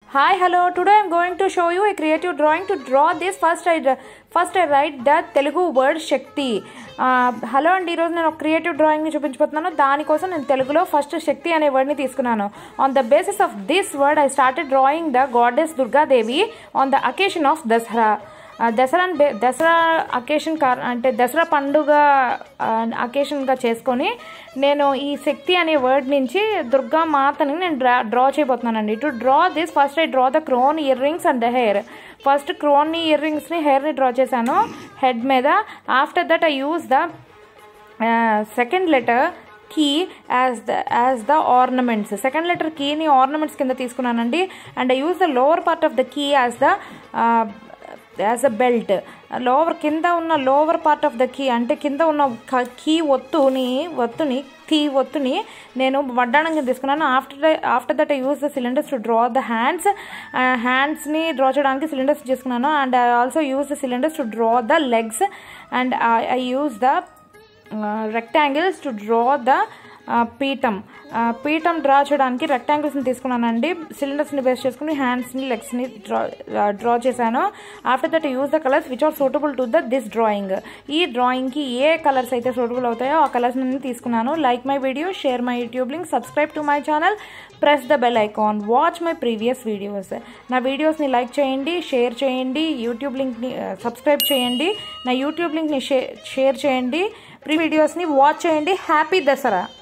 Hi, hello. Today I'm going to show you a creative drawing to draw this. First I first I write the Telugu word Shakti. Hello అండి ఈరోజు నేను ఒక creative డ్రాయింగ్ని చూపించబోతున్నాను దానికోసం నేను తెలుగులో first శక్తి అనే వర్డ్ని తీసుకున్నాను on the basis of this word I started drawing the goddess Durga Devi on the occasion of Dasara Dasara Dasara occasion కార్ అంటే దసరా పండుగ అకేషన్గా చేసుకొని నేను ఈ శక్తి అనే వర్డ్ నుంచి దుర్గా మాతని నేను డ్రా డ్రా చేయబోతున్నానండి to draw this first I draw the crown earrings and the hair first క్రోన్ని ఇయర్ రింగ్స్ని హెయిర్ని డ్రా చేశాను హెడ్ మీద after that I use the second letter key as the as the ornaments second letter కీని ornaments కింద తీసుకున్నానండి and I use the lower part of the key as the as a belt lower కింద ఉన్న lower part of the key అంటే కింద ఉన్న key ఒత్తుని ఒత్తుని key ఒత్తుని నేను వడ్డాణం కింద తీసుకున్నాను after after that I use the cylinders to draw the hands హ్యాండ్స్ని డ్రా చేయడానికి సిలిండర్స్ చేసుకున్నాను and I also use the cylinders to draw the legs and I use the rectangles to draw the పీఠం పీఠం draw చేయడానికి రెక్టాంగిల్స్ని తీసుకున్నానండి సిలిండర్స్ని base చేసుకుని హ్యాండ్స్ని లెగ్స్ని డ్రా డ్రా చేశాను after that use the colours which are suitable to the this drawing ఈ డ్రాయింగ్కి ఏ కలర్స్ అయితే సూటబుల్ అవుతాయో ఆ కలర్స్ నేను తీసుకున్నాను like my video share my YouTube link subscribe to my channel press the bell icon watch my previous videos నా వీడియోస్ని like చేయండి షేర్ చేయండి యూట్యూబ్ లింక్ని సబ్స్క్రైబ్ చేయండి నా యూట్యూబ్ లింక్ని షేర్ చేయండి ప్రీ వీడియోస్ని వాచ్ చేయండి హ్యాపీ దసరా